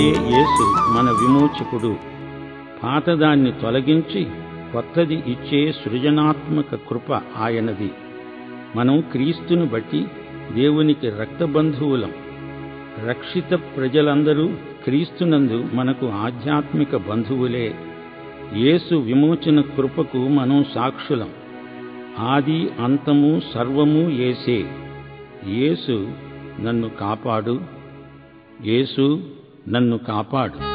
యేసు మన విమోచకుడు పాతదాన్ని తొలగించి కొత్తది ఇచ్చే సృజనాత్మక కృప ఆయనది మనం క్రీస్తును బట్టి దేవునికి రక్తబంధువులం రక్షిత ప్రజలందరూ క్రీస్తునందు మనకు ఆధ్యాత్మిక బంధువులే యేసు విమోచన కృపకు మనం సాక్షులం ఆది అంతము సర్వము యేసే యేసు నన్ను కాపాడు యేసు నన్ను కాపాడు